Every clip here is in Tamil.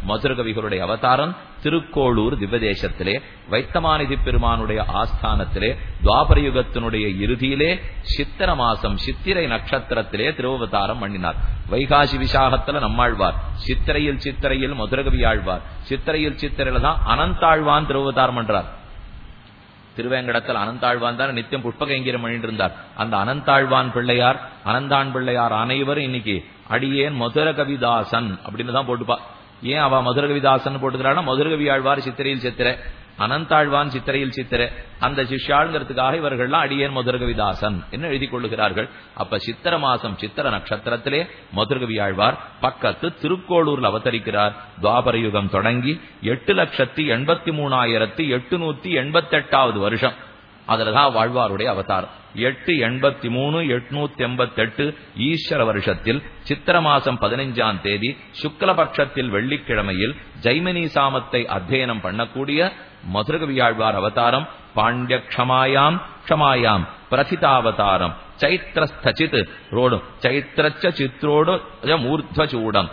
மதுரகவிகளுடைய அவதாரம் திருக்கோளூர் திவ்யதேசத்திலே வைத்தமாநிதி பெருமானுடைய ஆஸ்தானத்திலே துவாபர யுகத்தினுடைய இறுதியிலே சித்திர மாசம் சித்திரை நட்சத்திரத்திலே திருவவதாரம் பண்ணினார் வைகாசி விசாகத்துல நம்மாழ்வார் சித்திரையில் சித்திரையில் மதுரகவி ஆழ்வார் சித்திரையில் சித்திரையில தான் அனந்தாழ்வான் திருவவதாரம் பண்றார் திருவேங்கடத்தில் அனந்தாழ்வான் தான் நித்தியம் புஷ்பகைங்கிரம் பண்ணிட்டு இருந்தார் அந்த அனந்தாழ்வான் பிள்ளையார் அனந்தான் பிள்ளையார் அனைவரும் இன்னைக்கு அடியேன் மதுர கவிதாசன் அப்படின்னு தான் போட்டுப்பா ஏன் அவ மதுர கவிதாசன் போட்டுக்கிறானா மதுர கவி ஆழ்வார் சித்திரையில் சித்திரை அனந்தாழ்வான் சித்திரையில் சித்திரை அந்த சிஷ்யாளுங்கிறதுக்காக இவர்கள்லாம் அடியேன் மதுரகவிதாசன் என்ன எழுதி கொள்ளுகிறார்கள் அப்ப சித்திர மாசம் சித்திர நட்சத்திரத்திலே மதுரகவி ஆழ்வார் பக்கத்து திருக்கோளூர்ல அவதரிக்கிறார் துவாபர யுகம் தொடங்கி எட்டு லட்சத்தி எண்பத்தி மூணாயிரத்தி எட்டுநூத்தி எண்பத்தி எட்டாவது வருஷம் அதுலதான் வாழ்வாருடைய அவதாரம் எட்டு எண்பத்தி மூணு எட்நூத்தி எண்பத்தி எட்டு ஈஸ்வர வருஷத்தில் சித்திர மாசம் பதினைஞ்சாம் தேதி சுக்லபட்சத்தில் வெள்ளிக்கிழமையில் ஜெய்மனி சாமத்தை அத்தியனம் பண்ணக்கூடிய மதுரகவியாழ்வார் அவதாரம் பாண்டிய க்ஷமாயாம் க்ஷமாயாம் பிரசிதாவதாரம் சைத்திரஸ்தசித் ரோடு சைத்திரச்ச சித்ரோடு மூர்த்வச்சூடம்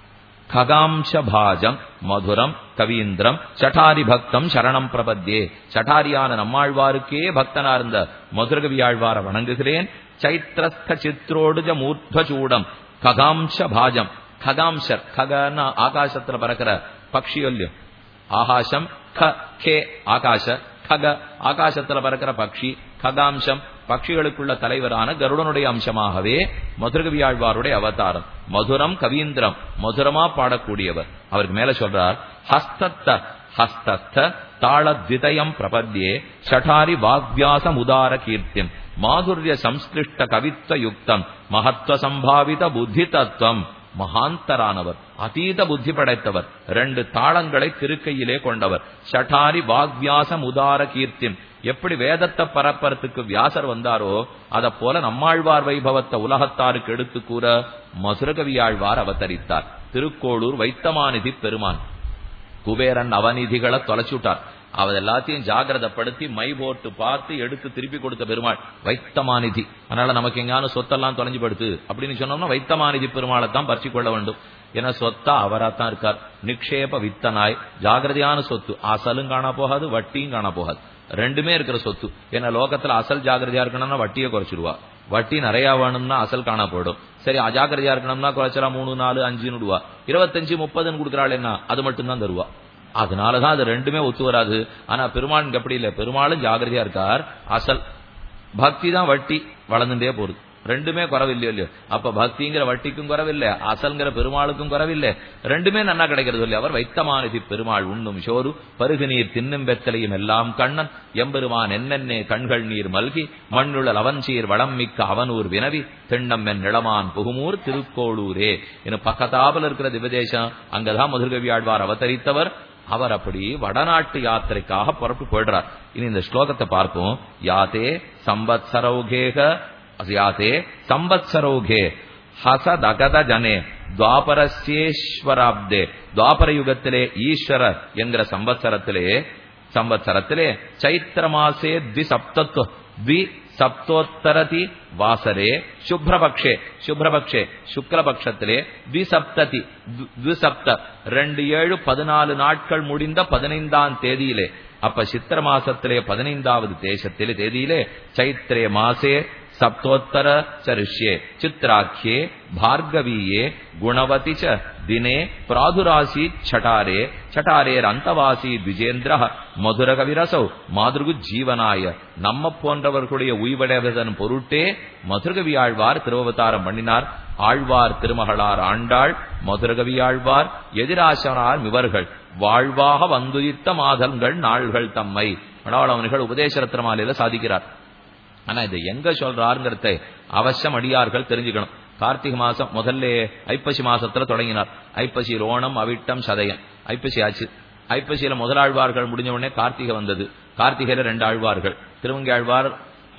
ககாம்சபாஜம் மதுரம் கவீந்திரம் சட்டாரி பக்தம் சரணம் பிரபத்யே சட்டாரியான நம்மாழ்வாருக்கே பக்தனா இருந்த மதுரகவியாழ்வார வணங்குகிறேன் சைத்திரஸ்த சித்ரோடுஜ மூர்த்வச்சூடம் ககாம்சபாஜம் ககாம்சர் ககன ஆகாசத்துல பறக்கிற பக்ஷியொல்லியம் ஆகாசம் க கே ஆகாச கக ஆகாசத்துல பறக்கிற பக்ஷி ககாம்சம் பட்சிகளுக்குள்ள தலைவரான கருடனுடைய அம்சமாகவே மதுரகவியாழ்வாருடைய அவதாரம் மதுரம் கவீந்திரம் மதுரமா பாடக்கூடியவர் அவருக்கு மேல சொல்றார் ஹஸ்தத்த ஹஸ்தஸ்த தாளத்விதயம் பிரபத்யே சட்டாரி வாக்வியாசம் உதார கீர்த்தியம் மாதுரிய சம்ஸ்லிஷ்ட கவித்வ யுக்தம் மகத்துவ சம்பாவித புத்தி தத்துவம் மகாந்தரானவர் அதீத புத்தி படைத்தவர் ரெண்டு தாளங்களை திருக்கையிலே கொண்டவர் சட்டாரி வாக்வியாசம் உதார கீர்த்தியம் எப்படி வேதத்தை பரப்பறதுக்கு வியாசர் வந்தாரோ அத போல நம்மாழ்வார் வைபவத்தை உலகத்தாருக்கு எடுத்து கூற மதுரகவியாழ்வார் அவதரித்தார் திருக்கோளூர் வைத்தமாநிதி பெருமான் குபேரன் அவநிதிகளை தொலைச்சுட்டார் அவர் எல்லாத்தையும் ஜாகிரதப்படுத்தி மை போட்டு பார்த்து எடுத்து திருப்பி கொடுத்த பெருமாள் வைத்தமாநிதி அதனால நமக்கு எங்கான சொத்தெல்லாம் தொலைஞ்சு படுத்து அப்படின்னு சொன்னோம்னா வைத்தமாநிதி பெருமாளை தான் பறிச்சு கொள்ள வேண்டும் ஏன்னா சொத்தா அவராத்தான் இருக்கார் நிக்ஷேப வித்தனாய் ஜாகிரதையான சொத்து அசலும் காணா போகாது வட்டியும் காணா போகாது ரெண்டுமே இருக்கிற சொத்து ஏன்னா லோகத்துல அசல் ஜாகிரதையா இருக்கணும்னா வட்டியை குறைச்சிடுவா வட்டி நிறைய வேணும்னா அசல் காணா போயிடும் சரி அஜாக்கிரதையா இருக்கணும்னா குறைச்சலாம் மூணு நாலு அஞ்சுன்னு விடுவா இருபத்தஞ்சு முப்பதுன்னு கொடுக்குறாள் என்ன அது மட்டும் தான் தருவா அதனாலதான் அது ரெண்டுமே ஒத்து வராது ஆனா பெருமாள் எப்படி இல்ல பெருமாளும் ஜாகிரதையா இருக்கார் அசல் பக்தி தான் வட்டி வளர்ந்துட்டே போகுது ரெண்டுமே குறவில்லையோ இல்லையோ அப்ப பக்திங்கிற வட்டிக்கும் குறவில்லை அசல்ங்கிற பெருமாளுக்கும் குறவில்லை ரெண்டுமே நன்னா கிடைக்கிறது இல்லையா அவர் வைத்தமானதி பெருமாள் உண்ணும் சோறு பருகு நீர் தின்னும் வெத்தலையும் எல்லாம் கண்ணன் எம்பெருமான் என்னென்னே கண்கள் நீர் மல்கி மண்ணுளல் அவன்சீர் வளம் மிக்க அவனூர் வினவி திண்ணம் என் நிலமான் புகுமூர் திருக்கோளூரே இன்னும் பக்கத்தாபல் இருக்கிற திவதேசம் அங்கதான் மதுர்கவி ஆழ்வார் அவதரித்தவர் அவர் அப்படி வடநாட்டு யாத்திரைக்காக புறப்பட்டு போயிடுறார் இனி இந்த ஸ்லோகத்தை பார்ப்போம் யாத்தே சம்பத்சரௌகேக யாத்தே சம்பத்சரௌகே ஹசதகத ஜனே துவாபரஸ்யேஸ்வராப்தே துவாபர யுகத்திலே ஈஸ்வரர் என்கிற சம்பத்சரத்திலே சம்பத்சரத்திலே சைத்திர மாசே த்விசப்தத்துவ த்வி சப்தோத்தரதி வாசரே சுப்ரபக்ஷே சுப்ரபக்ஷே சுக்லபக்ஷத்திலே த்விசப்ததி த்விசப்த ரெண்டு ஏழு பதினாலு நாட்கள் முடிந்த பதினைந்தாம் தேதியிலே அப்ப சித்திர மாசத்திலே பதினைந்தாவது தேசத்திலே தேதியிலே சைத்திரே மாசே சப்தோத்தர சரிஷ்யே சித்ராக்கியே பார்கவீயே குணவதி ச தினே பிராதுராசி சட்டாரே சட்டாரேர் அந்தவாசி த்விஜேந்திர மதுர கவிரசௌ மாதிருகு ஜீவனாய நம்ம போன்றவர்களுடைய உய்வடைவதன் பொருட்டே மதுரகவி ஆழ்வார் திருவவதாரம் பண்ணினார் ஆழ்வார் திருமகளார் ஆண்டாள் மதுரகவி ஆழ்வார் எதிராசனார் இவர்கள் வாழ்வாக வந்துயித்த மாதங்கள் நாள்கள் தம்மை மணவாளவனிகள் உபதேசரத்ன மாலையில சாதிக்கிறார் ஆனா இது எங்க சொல்றாருங்கிறத அவசியம் அடியார்கள் தெரிஞ்சுக்கணும் கார்த்திகை மாசம் முதல்ல ஐப்பசி மாசத்துல தொடங்கினார் ஐப்பசியில் ஓணம் அவிட்டம் சதயம் ஐப்பசி ஆச்சு ஐப்பசியில முதலாழ்வார்கள் முடிஞ்ச உடனே கார்த்திகை வந்தது கார்த்திகையில ரெண்டு ஆழ்வார்கள் திருவங்கி ஆழ்வார்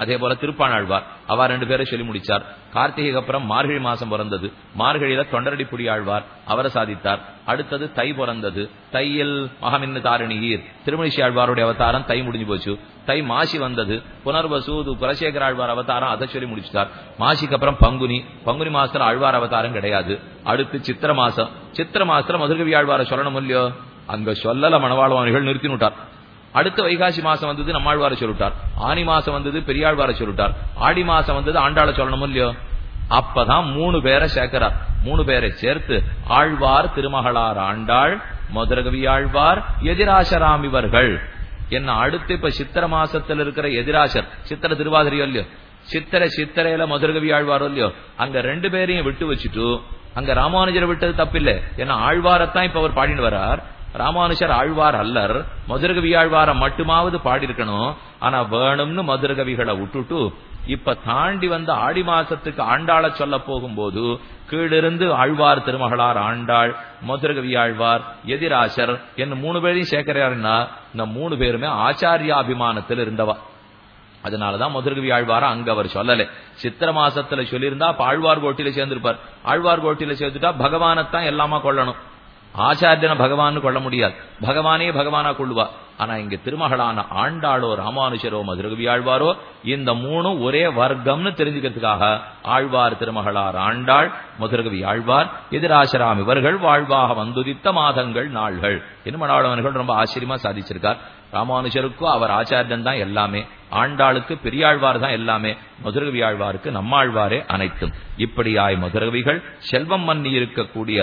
அதே போல திருப்பாணாழ்வார் அவ ரெண்டு பேரை சொல்லி முடிச்சார் கார்த்திகைக்கு அப்புறம் மார்கழி மாசம் பிறந்தது மார்கழியில தொண்டரடிப்புடி ஆழ்வார் அவரை சாதித்தார் அடுத்தது தை பிறந்தது தையில் மகமின்னு தாரிணியீர் திருமணிஷி ஆழ்வாருடைய அவதாரம் தை முடிஞ்சு போச்சு தை மாசி வந்தது புனர்வசூது குலசேகர ஆழ்வார் அவதாரம் அதை சொல்லி முடிச்சுட்டார் மாசிக்கு அப்புறம் பங்குனி பங்குனி மாசத்துல ஆழ்வார் அவதாரம் கிடையாது அடுத்து சித்திர மாசம் சித்திர மாசத்துல மதுரகவி ஆழ்வார சொல்லணும் இல்லையோ அங்க சொல்லல மணவாழ்வானிகள் நிறுத்தினுட்டார் அடுத்த வைகாசி மாசம் வந்தது நம்மாழ்வார சொல்லிட்டார் ஆனி மாசம் வந்தது பெரியாழ்வார சொல்லிட்டார் ஆடி மாசம் வந்தது ஆண்டாள சொல்லணும் இல்லையோ அப்பதான் மூணு பேரை சேர்க்கிறார் மூணு பேரை சேர்த்து ஆழ்வார் திருமகளார் ஆண்டாள் மதுரகவி ஆழ்வார் எதிராசராம் இவர்கள் என்ன அடுத்து இப்ப சித்திர மாசத்துல இருக்கிற எதிராசர் சித்திர திருவாதிரியோ இல்லையோ சித்திர சித்திரையில மதுரகவி ஆழ்வாரோ இல்லையோ அங்க ரெண்டு பேரையும் விட்டு வச்சுட்டு அங்க ராமானுஜரை விட்டது தப்பில்லை ஏன்னா ஆழ்வாரத்தான் இப்ப அவர் பாடிட்டு வர்றார் ராமானுஷர் ஆழ்வார் அல்லர் மதுரகவி ஆழ்வார மட்டுமாவது பாடியிருக்கணும் ஆனா வேணும்னு மதுரகவிகளை விட்டுட்டு இப்ப தாண்டி வந்த ஆடி மாசத்துக்கு ஆண்டாள சொல்ல போகும்போது கீழிருந்து ஆழ்வார் திருமகளார் ஆண்டாள் மதுரகவி ஆழ்வார் எதிராசர் என்ன மூணு பேரையும் சேர்க்கிறாருன்னா இந்த மூணு பேருமே ஆச்சாரியாபிமானத்தில் இருந்தவா அதனாலதான் மதுரகவி ஆழ்வார அங்க அவர் சொல்லல சித்திர மாசத்துல சொல்லியிருந்தா அப்ப ஆழ்வார் கோட்டில சேர்ந்திருப்பார் ஆழ்வார் கோட்டில சேர்த்துட்டா பகவானைத்தான் எல்லாமா கொள்ளணும் ஆச்சாரியன பகவான் கொள்ள முடியாது பகவானே பகவானா கொள்ளுவா ஆனா இங்க திருமகளான ஆண்டாளோ ராமானுஷரோ மதுரகவி ஆழ்வாரோ இந்த மூணும் ஒரே வர்க்கம்னு தெரிஞ்சுக்கிறதுக்காக ஆழ்வார் திருமகளார் ஆண்டாள் மதுரகவி ஆழ்வார் எதிராசராம் இவர்கள் வாழ்வாக வந்துதித்த மாதங்கள் நாள்கள் மணாளவன்கள் ரொம்ப ஆச்சரியமா சாதிச்சிருக்கார் ராமானுஜருக்கோ அவர் ஆச்சாரியன் தான் எல்லாமே ஆண்டாளுக்கு பெரியாழ்வார் தான் எல்லாமே மதுரகவி ஆழ்வாருக்கு நம்மாழ்வாரே அனைத்தும் இப்படியாய் மதுரகவிகள் செல்வம் மன்னி இருக்கக்கூடிய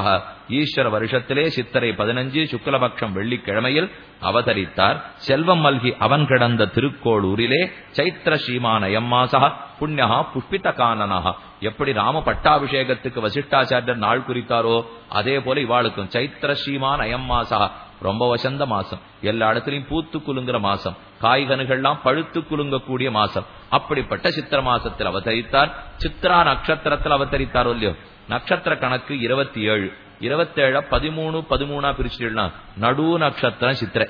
ஈஸ்வர வருஷத்திலே சித்தரை பதினஞ்சு சுக்லபக்ஷம் வெள்ளிக்கிழமையில் அவதரித்தார் செல்வம் மல்கி அவன் கிடந்த திருக்கோளூரிலே சைத்திர ஸ்ரீமான எம்மாசா புண்ணியா புஷ்பித கானனஹா எப்படி ராம பட்டாபிஷேகத்துக்கு வசிஷ்டாச்சாரியர் நாள் குறித்தாரோ அதே போல இவாளுக்கும் சைத்திர ஸ்ரீமான் அயம்மாசா ரொம்ப வசந்த மாசம் எல்லா இடத்துலயும் பூத்து குலுங்குற மாசம் காய்கனிகள்லாம் பழுத்து குலுங்கக்கூடிய மாசம் அப்படிப்பட்ட சித்திர மாசத்தில் அவதரித்தார் சித்ரா நட்சத்திரத்தில் அவதரித்தாரோ இல்லையோ நட்சத்திர கணக்கு இருபத்தி ஏழு இருபத்தேழ பதிமூணு பதிமூணா பிரிச்சுட்டா நடு நட்சத்திரம் சித்திரை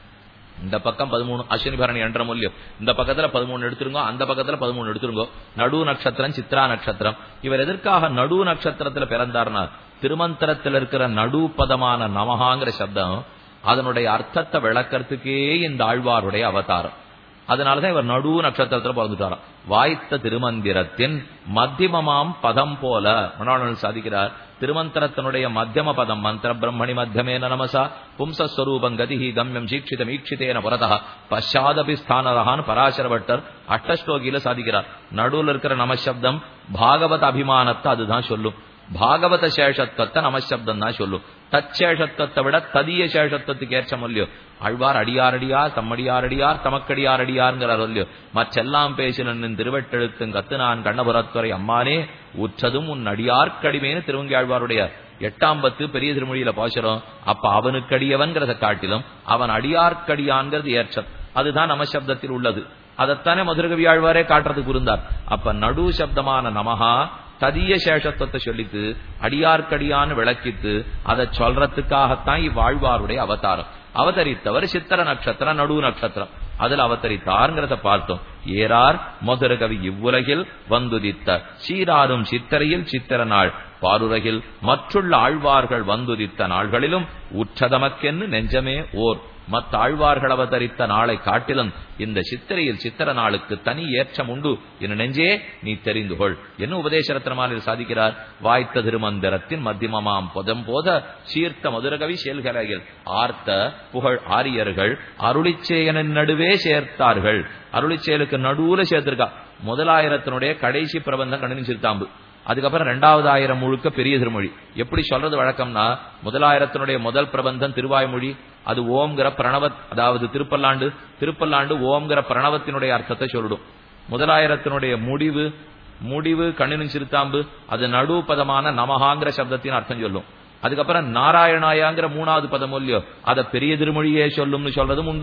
இந்த பக்கம் பதிமூணு அஸ்வினி பரணி என்ற மூலியம் இந்த பக்கத்துல பதிமூணு எடுத்துருங்க அந்த பக்கத்துல பதிமூணு எடுத்துருங்க நடு நட்சத்திரம் சித்ரா நட்சத்திரம் இவர் எதற்காக நடு நட்சத்திரத்துல பிறந்தார்னா திருமந்திரத்தில் இருக்கிற நடு பதமான நமகாங்கிற சப்தம் அதனுடைய அர்த்தத்தை விளக்கறதுக்கே இந்த ஆழ்வாருடைய அவதாரம் அதனாலதான் இவர் நடு நட்சத்திரத்துல பிறந்துட்டாராம் வாய்த்த திருமந்திரத்தின் மத்தியமமாம் பதம் போல மனோடல் சாதிக்கிறார் திருமந்திரத்தினுடைய மத்தியம பதம் மந்திர பிரம்மணி மத்தியமேன நமசா பும்சஸ்வரூபம் கதிஹி கம்யம் சீட்சிதம் ஈட்சிதேன புறதா பஷாதபி ஸ்தானரகான் பராசர பட்டர் அஷ்டஸ்லோகியில சாதிக்கிறார் நடுவில் இருக்கிற நமசப்தம் பாகவத அபிமானத்தை அதுதான் சொல்லும் பாகவத சேஷத்துவத்தை நமசப்தம் தான் சொல்லும் தச்சேஷத்துவத்தை விட ததிய சேஷத்துவத்துக்கு ஏற்ற மொழியோ அழ்வார் அடியாரடியார் தம்மடியாரடியார் தமக்கடியாரடியார்ங்கிறார் இல்லையோ மற்றெல்லாம் பேசின திருவெட்டெழுத்தும் கத்து நான் கண்ணபுரத்துறை அம்மானே உற்றதும் உன் அடியார்க்கடிமேனு திருவங்கியாழ்வாருடைய எட்டாம் பத்து பெரிய திருமொழியில பாசுறோம் அப்ப அவனுக்கடியவன்கிறத காட்டிலும் அவன் அடியார்க்கடியான்கிறது ஏற்றம் அதுதான் நமசப்தத்தில் உள்ளது அதைத்தானே மதுரகவி ஆழ்வாரே காட்டுறதுக்கு இருந்தார் அப்ப நடு சப்தமான நமஹா ததிய சேஷத்துவத்தை சொல்லித்து அடியார்க்கடியான்னு விளக்கித்து அதை சொல்றதுக்காகத்தான் இவ்வாழ்வாருடைய அவதாரம் அவதரித்தவர் சித்திர நட்சத்திரம் நடு நட்சத்திரம் அதுல அவதரித்தார்ங்கிறத பார்த்தோம் ஏறார் மதுரகவி இவ்வுலகில் வந்துதித்த சீராரும் சித்திரையில் சித்திர நாள் பாருலகில் மற்றுள்ள ஆழ்வார்கள் வந்துதித்த நாள்களிலும் உற்றதமக்கென்னு நெஞ்சமே ஓர் மத்த ஆழ்வார்கள் அவதரித்த நாளை காட்டிலும் இந்த சித்திரையில் சித்திர நாளுக்கு தனி ஏற்றம் உண்டு என நெஞ்சே நீ தெரிந்து கொள் என்ன உபதேச ரத்னமாலில் சாதிக்கிறார் வாய்த்த திருமந்திரத்தின் மத்தியமமாம் புதம் போத சீர்த்த மதுரகவி செயல்கலையில் ஆர்த்த புகழ் ஆரியர்கள் அருளிச்சேயனின் நடுவே சேர்த்தார்கள் அருளிச்செயலுக்கு நடுவுல சேர்த்திருக்கா முதலாயிரத்தினுடைய கடைசி பிரபந்தம் கணினி சிறுத்தாம்பு அதுக்கப்புறம் ரெண்டாவது ஆயிரம் முழுக்க பெரிய திருமொழி எப்படி சொல்றது வழக்கம்னா முதலாயிரத்தினுடைய முதல் பிரபந்தம் திருவாய்மொழி அது ஓம்ங்கிற பிரணவத் அதாவது திருப்பல்லாண்டு திருப்பல்லாண்டு ஓம்ங்கிற பிரணவத்தினுடைய அர்த்தத்தை சொல்லிடும் முதலாயிரத்தினுடைய முடிவு முடிவு கண்ணினும் சிறுத்தாம்பு அது நடு பதமான நமகாங்கிற சப்தத்தின் அர்த்தம் சொல்லும் அதுக்கப்புறம் நாராயணாயாங்கிற மூணாவது பதம் இல்லையோ அதை பெரிய திருமொழியே சொல்லும்னு சொல்றதும் உண்டு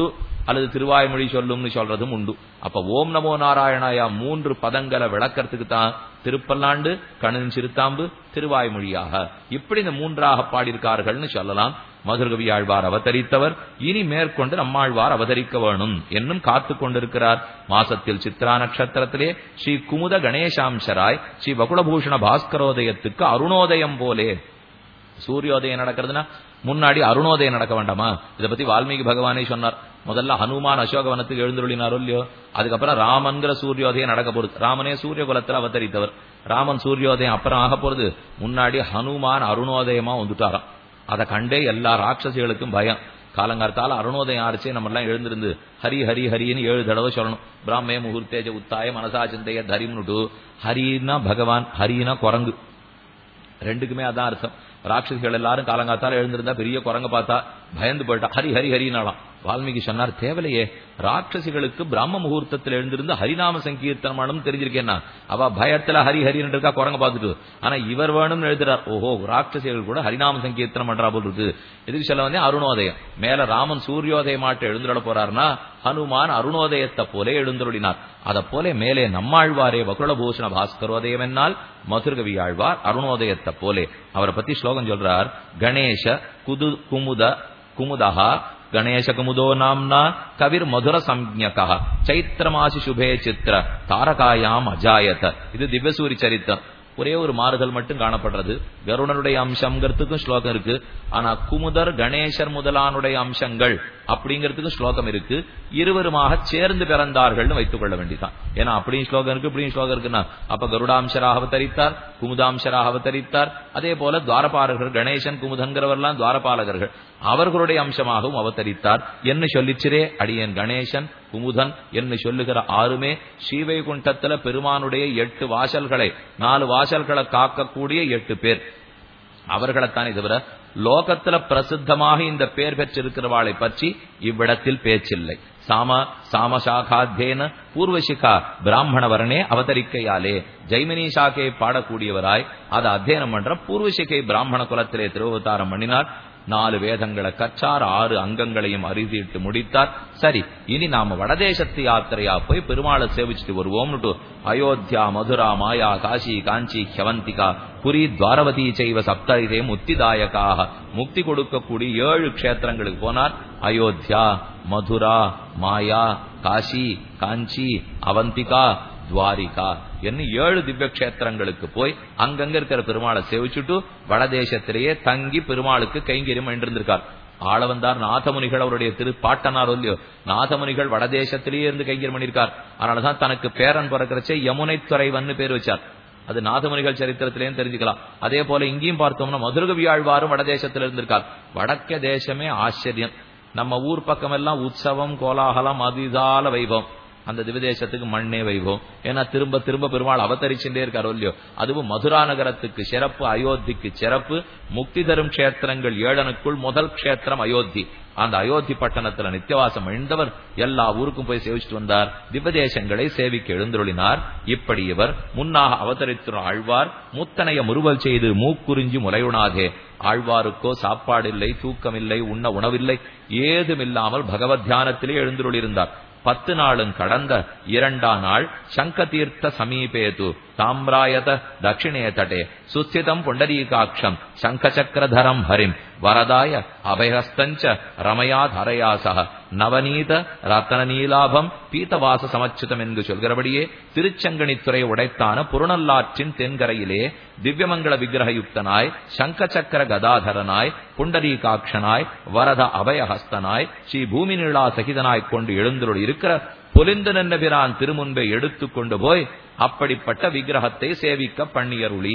அல்லது திருவாய்மொழி சொல்லும்னு சொல்றதும் உண்டு அப்ப ஓம் நமோ நாராயணாயா மூன்று பதங்களை விளக்கறதுக்கு தான் திருப்பல்லாண்டு கணின் சிறுத்தாம்பு திருவாய்மொழியாக இப்படி இந்த மூன்றாக பாடியிருக்கார்கள்னு சொல்லலாம் மதுரகவி ஆழ்வார் அவதரித்தவர் இனி மேற்கொண்டு நம்மாழ்வார் அவதரிக்க வேணும் என்னும் காத்து கொண்டிருக்கிறார் மாசத்தில் சித்ரா நட்சத்திரத்திலே ஸ்ரீ குமுத கணேசாம்சராய் ஸ்ரீ வகுலபூஷண பாஸ்கரோதயத்துக்கு அருணோதயம் போலே சூரியோதயம் நடக்கிறதுனா முன்னாடி அருணோதயம் நடக்க வேண்டாமா இதை பத்தி வால்மீகி பகவானே சொன்னார் முதல்ல ஹனுமான் அசோகவனத்துக்கு எழுந்துள்ளினாரோ இல்லையோ அதுக்கப்புறம் ராமன்கிற சூரியோதயம் நடக்க போறது ராமனே சூரிய குலத்துல அவதரித்தவர் ராமன் சூரியோதயம் அப்புறம் ஆக போறது முன்னாடி ஹனுமான் அருணோதயமா வந்துட்டாராம் அதை கண்டே எல்லா ராட்சசிகளுக்கும் பயம் காலங்காலத்தால அருணோதயம் ஆரிச்சே நம்ம எல்லாம் எழுந்திருந்து ஹரி ஹரி ஹரின்னு ஏழு தடவை சொல்லணும் பிராமே முகூர்த்தேஜ உத்தாய மனசா சிந்தைய தரிம்னுட்டு ஹரின்னா பகவான் ஹரினா குரங்கு ரெண்டுக்குமே அதான் அர்த்தம் ராட்சசிகள் எல்லாரும் காலங்காத்தால எழுந்திருந்தா பெரிய குரங்க பார்த்தா பயந்து போயிட்டா ஹரி ஹரி ஹரினாலாம் வால்மீகி சொன்னார் தேவலையே ராட்சசிகளுக்கு பிராம முகூர்த்தத்தில் எழுந்திருந்து ஹரிநாம சங்கீர்த்தனம் தெரிஞ்சிருக்கேன்னா அவ பயத்துல ஹரி ஹரின்னு இருக்கா குரங்க பார்த்துட்டு ஆனா இவர் வேணும்னு எழுதுறார் ஓஹோ ராட்சசிகள் கூட ஹரிநாம சங்கீர்த்தனம் பண்றா போல் இருக்கு இதுக்கு சொல்ல வந்து அருணோதயம் மேல ராமன் சூரியோதயமாட்ட எழுந்துட போறாருன்னா ஹனுமான் அருணோதயத்தை போலே எழுந்துருளினார் அதை போல மேலே நம்மாழ்வாரே வகுலபூஷண பாஸ்கரோதயம் என்னால் மதுர்கவி ஆழ்வார் அருணோதயத்தை போலே அவரை பத்தி ஸ்லோகம் சொல்றார் கணேஷ குது குமுத குமுதா கணேச குமுதோ நாம்னா கவிர் மதுர சம்ஞகா சைத்திரமாசி சுபே சித்திர தாரகாயாம் அஜாயத இது திவ்யசூரி சரித்திரம் ஒரே ஒரு மாறுதல் மட்டும் காணப்படுறது கருடனுடைய அம்சம்ங்கிறதுக்கும் ஸ்லோகம் இருக்கு ஆனா குமுதர் கணேசர் முதலானுடைய அம்சங்கள் அப்படிங்கிறதுக்கும் ஸ்லோகம் இருக்கு இருவருமாக சேர்ந்து பிறந்தார்கள்னு வைத்துக் கொள்ள வேண்டியதான் ஏன்னா அப்படியும் ஸ்லோகம் இருக்கு இப்படியும் ஸ்லோகம் இருக்குன்னா அப்ப கருடாம்சராக அவதரித்தார் குமுதாம்சராக அவதரித்தார் அதே போல துவாரபாலகர்கள் கணேசன் குமுதங்கிறவர்லாம் துவாரபாலகர்கள் அவர்களுடைய அம்சமாகவும் அவதரித்தார் என்ன சொல்லிச்சிரே அடியன் கணேசன் குமுதன் என்று சொல்லுகிற ஆறுமே ஸ்ரீவைகுண்டத்துல பெருமானுடைய எட்டு வாசல்களை நாலு வாசல்களை காக்கக்கூடிய எட்டு பேர் அவர்களைத்தானே தவிர லோகத்துல பிரசித்தமாக இந்த பேர் பெற்றிருக்கிறவாளை பற்றி இவ்விடத்தில் பேச்சில்லை சாம சாமசாகாத்தேன பூர்வசிகா பிராமண வரணே அவதரிக்கையாலே ஜெய்மினி சாக்கை பாடக்கூடியவராய் அதை அத்தியனம் பண்ற பூர்வசிகை பிராமண குலத்திலே திருவதாரம் பண்ணினார் நாலு வேதங்களை கற்றார் ஆறு அங்கங்களையும் அறுதிட்டு முடித்தார் சரி இனி நாம வடதேசத்து யாத்திரையா போய் பெருமாளை சேவிச்சுட்டு வருவோம்னுட்டு அயோத்தியா மதுரா மாயா காசி காஞ்சி ஹவந்திகா புரி துவாரவதி செய்வ சப்தரிதே முக்திதாயக்காக முக்தி கொடுக்கக்கூடிய ஏழு க்ஷேத்திரங்களுக்கு போனார் அயோத்தியா மதுரா மாயா காசி காஞ்சி அவந்திகா துவாரிகா என்ன ஏழு திவ்ய கஷேத்திரங்களுக்கு போய் அங்கங்க இருக்கிற பெருமாளை சேவிச்சுட்டு வடதேசத்திலேயே தங்கி பெருமாளுக்கு கைங்கரியம் என்றிருந்திருக்கார் ஆள வந்தார் நாதமுனிகள் அவருடைய திரு பாட்டனார் இல்லையோ நாதமுனிகள் வடதேசத்திலேயே இருந்து கைங்கரியம் பண்ணியிருக்கார் அதனாலதான் தனக்கு பேரன் பிறக்கிறச்சே யமுனை துறைவன்னு பேர் வச்சார் அது நாதமுனிகள் சரித்திரத்திலேயும் தெரிஞ்சுக்கலாம் அதே போல இங்கேயும் பார்த்தோம்னா மதுரகவி ஆழ்வாரும் வடதேசத்தில் இருந்திருக்கார் வடக்க தேசமே ஆச்சரியம் நம்ம ஊர் பக்கம் எல்லாம் உற்சவம் கோலாகலம் அதிதால வைபவம் அந்த திவதேசத்துக்கு மண்ணே வைபவம் ஏன்னா திரும்ப திரும்ப பெருமாள் அவதரிச்சுட்டே இருக்காரோ இல்லையோ அதுவும் மதுரா நகரத்துக்கு சிறப்பு அயோத்திக்கு சிறப்பு முக்தி தரும் கஷேத்திரங்கள் ஏழனுக்குள் முதல் கஷேத்திரம் அயோத்தி அந்த அயோத்தி பட்டணத்துல நித்தியவாசம் அழிந்தவர் எல்லா ஊருக்கும் போய் சேவிச்சுட்டு வந்தார் திவ்யதேசங்களை சேவிக்க எழுந்துருளினார் இப்படி இவர் முன்னாக அவதரித்துற ஆழ்வார் முத்தனைய முறுவல் செய்து மூக்குறிஞ்சி முலையுணாதே ஆழ்வாருக்கோ சாப்பாடில்லை தூக்கமில்லை உண்ண உணவில்லை ஏதுமில்லாமல் பகவத் தியானத்திலே எழுந்துருளிருந்தார் பத்து நாளும் கடந்த இரண்டாம் நாள் சங்க தீர்த்த சமீபேது தாம்ராயத தட்சிணே தட்டே சுஸ்திதம் புண்டரீகாட்சம் சங்கச்சக்கரதரம் ஹரிம் வரதாய அபயஸ்தஞ்ச ரமயா தரயா சக நவநீத ரத்தன நீலாபம் பீத்தவாச சமச்சிதம் என்று சொல்கிறபடியே திருச்சங்கணித்துறை உடைத்தான புருணல்லாற்றின் தென்கரையிலே திவ்யமங்கள விக்கிரகயுக்தனாய் சங்கச்சக்கர கதாதரனாய் புண்டரீகாட்சனாய் வரத அபயஹஸ்தனாய் ஸ்ரீ பூமி நீளா சகிதனாய் கொண்டு எழுந்துள்ள இருக்கிற பொலிந்து நின்ற பிரான் திருமுன்பை எடுத்துக்கொண்டு போய் அப்படிப்பட்ட விக்கிரகத்தை சேவிக்க பண்ணியருளி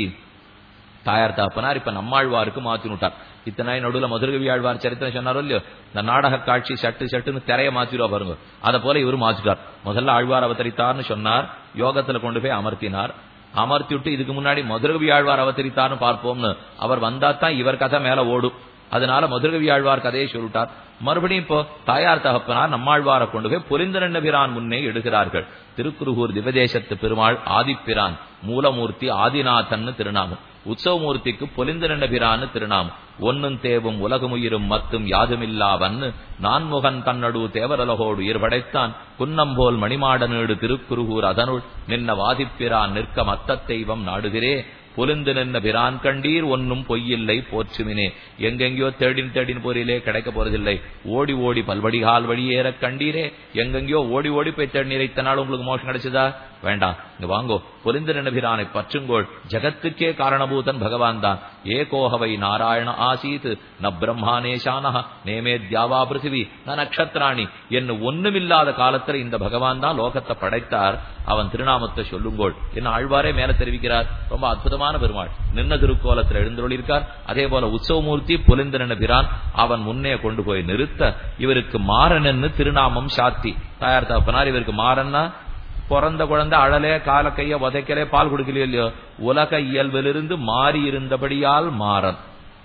தாயார் தாப்பனார் இப்ப நம்மாழ்வாருக்கு மாத்தினுட்டார் இத்தனை நடுவுல மதுரகவி ஆழ்வார் சரித்திரம் சொன்னாரோ இல்லையோ இந்த நாடக காட்சி சட்டு சட்டுன்னு திரைய மாத்திருவா பாருங்க அதை போல இவரு மாத்திட்டார் முதல்ல ஆழ்வார் அவதரித்தார்னு சொன்னார் யோகத்துல கொண்டு போய் அமர்த்தினார் அமர்த்தி விட்டு இதுக்கு முன்னாடி மதுரகவி ஆழ்வார் அவதரித்தார்னு பார்ப்போம்னு அவர் வந்தா தான் இவர் கதை மேல ஓடும் அதனால மதுரகவி ஆழ்வார் கதையை சொல்லிட்டார் மறுபடியும் இப்போ தாயார் தகப்பனார் நம்மாழ்வாரை கொண்டு போய் பொரிந்தரண்ண பிரான் முன்னே எடுகிறார்கள் திருக்குருகூர் திவதேசத்து பெருமாள் ஆதிப்பிரான் மூலமூர்த்தி ஆதிநாதன் திருநாமம் உற்சவமூர்த்திக்கு பொலிந்து நின்றபிரான்னு திருநாம் ஒன்னும் தேவும் உலகமுயிரும் மத்தும் யாதுமில்லாவன்னு நான்முகன் கண்ணடு தேவரலகோடு உயிர்படைத்தான் குன்னம்போல் மணிமாடனேடு திருக்குருகூர் அதனுள் நின்ன வாதிப்பிரான் நிற்க மத்த தெய்வம் நாடுகிறே பொலிந்து நின்ன பிரான் கண்டீர் ஒன்னும் பொய்யில்லை போற்றுமினே எங்கெங்கயோ தேடின் தேடின் போரிலே கிடைக்க போறதில்லை ஓடி ஓடி பல்வடிகால் வழியேற கண்டீரே எங்கெங்கயோ ஓடி ஓடி போய் தேடினீர் இத்தனை நாள் உங்களுக்கு மோஷம் கிடைச்சதா வேண்டாம் இங்க வாங்கோ பொலிந்து நின்ன பிரானை பற்றுங்கோள் ஜகத்துக்கே காரணபூதன் பகவான் தான் ஏகோஹவை நாராயண ஆசீத் ந பிரம்மானேஷானஹ நேமே தியாவா பிருத்திவி ந நக்ஷத்ராணி என்ன ஒண்ணுமில்லாத காலத்துல இந்த பகவான் தான் லோகத்தை படைத்தார் அவன் திருநாமத்தை சொல்லுங்கோள் என்ன ஆழ்வாரே மேல தெரிவிக்கிறார் ரொம்ப அற்புதமான பெருமாள் நின்ன திருக்கோலத்தில் எழுந்தருளிருக்கார் அதே போல உற்சவமூர்த்தி பொலிந்தன பிரான் அவன் முன்னே கொண்டு போய் நிறுத்த இவருக்கு மாறனன்னு திருநாமம் சாத்தி தாயார் தகப்பனார் இவருக்கு மாறன்னா பிறந்த குழந்தை அழலே கால கைய உதைக்கலே பால் குடுக்கலையோ இல்லையோ உலக இயல்பிலிருந்து மாறி இருந்தபடியால் மாறன்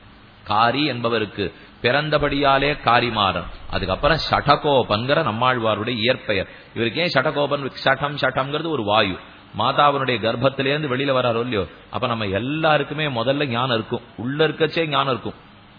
காரி என்பவருக்கு பிறந்தபடியாலே காரிமாறன் அதுக்கப்புறம் ஷடகோபன்கிற நம்மாழ்வாருடைய இயற்பெயர் இவருக்கு ஏன் ஷடகோபன் ஷடம் ஷடம்ங்கிறது ஒரு வாயு மாதாவினுடைய கர்ப்பத்திலேருந்து வெளியில வராரோ இல்லையோ அப்ப நம்ம எல்லாருக்குமே முதல்ல ஞானம் இருக்கும் உள்ள இருக்கச்சே ஞானம் இருக்கும்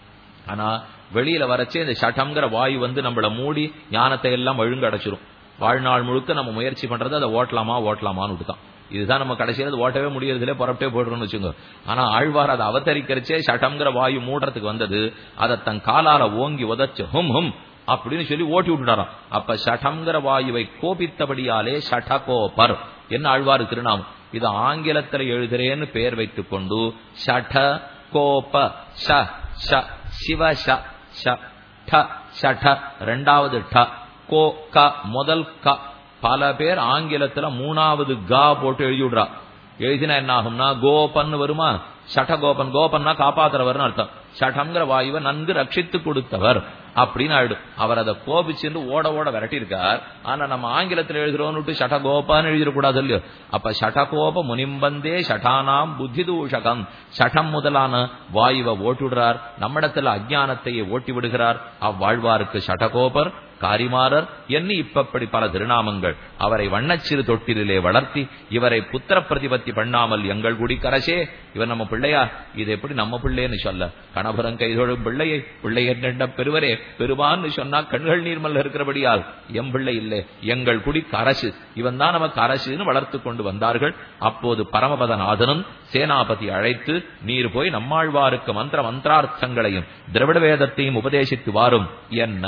ஆனா வெளியில வரச்சே இந்த ஷடம்ங்கிற வாயு வந்து நம்மள மூடி ஞானத்தை எல்லாம் ஒழுங்கடைச்சிரும் வாழ்நாள் முழுக்க நம்ம முயற்சி பண்றது அதை ஓட்டலாமா ஓட்டலாமான்னு விட்டுதான் இதுதான் நம்ம கடைசியில் அது ஓட்டவே முடியறதுல புறப்பட்டே போடுறோம்னு வச்சுங்க ஆனா ஆழ்வார் அதை அவதரிக்கிறச்சே ஷடம்ங்கிற வாயு மூடுறதுக்கு வந்தது அதை தன் காலால ஓங்கி உதச்சு ஹும் ஹும் அப்படின்னு சொல்லி ஓட்டி விட்டுட்டாராம் அப்ப ஷடம்ங்கிற வாயுவை கோபித்தபடியாலே ஷடகோபர் என்ன ஆழ்வார் திருநாமம் இது ஆங்கிலத்தில் எழுதுறேன்னு பெயர் வைத்துக் கொண்டு ஷட கோப ஷ ஷ சிவ ஷ ஷ ட ஷட ரெண்டாவது ட கோ க முதல் க பல பேர் ஆங்கிலத்துல மூணாவது கா போட்டு எழுதி விடுறா எழுதினா என்ன ஆகும்னா கோபன் வருமா ஷடகோபன் கோபன்னா காப்பாத்துறவர்னு அர்த்தம் ஷடம்ங்கிற வாயுவை நன்கு ரட்சித்து கொடுத்தவர் அப்படின்னு ஆயிடும் அவர் அதை கோபிச்சுட்டு ஓட ஓட விரட்டியிருக்கார் ஆனா நம்ம ஆங்கிலத்தில் எழுதுறோம்னு ஷடகோபான்னு எழுதிடக்கூடாது இல்லையோ அப்ப ஷடகோப முனிம்பந்தே ஷடானாம் புத்தி தூஷகம் ஷடம் முதலான வாயுவை ஓட்டுடுறார் நம்மிடத்துல அஜானத்தையே ஓட்டி விடுகிறார் அவ்வாழ்வாருக்கு ஷடகோபர் காரிமாரர் எண்ணி இப்பப்படி பல திருநாமங்கள் அவரை வண்ணச்சிறு தொட்டிலே வளர்த்தி இவரை புத்திர பிரதிபத்தி பண்ணாமல் எங்கள் குடி கரசே இவர் நம்ம பிள்ளையா இது எப்படி நம்ம பிள்ளைன்னு சொல்ல கணபுரம் கைதொழும் பிள்ளையை பிள்ளை என்ன பெருவரே பெருமான்னு சொன்னா கண்கள் நீர்மல் இருக்கிறபடியால் எம் பிள்ளை இல்லை எங்கள் குடி கரசு இவன் தான் நமக்கு அரசுன்னு வளர்த்து கொண்டு வந்தார்கள் அப்போது பரமபதநாதனும் சேனாபதி அழைத்து நீர் போய் நம்மாழ்வாருக்கு மந்திர மந்திரார்த்தங்களையும் திரவிட வேதத்தையும் உபதேசித்து வாரும் என்ன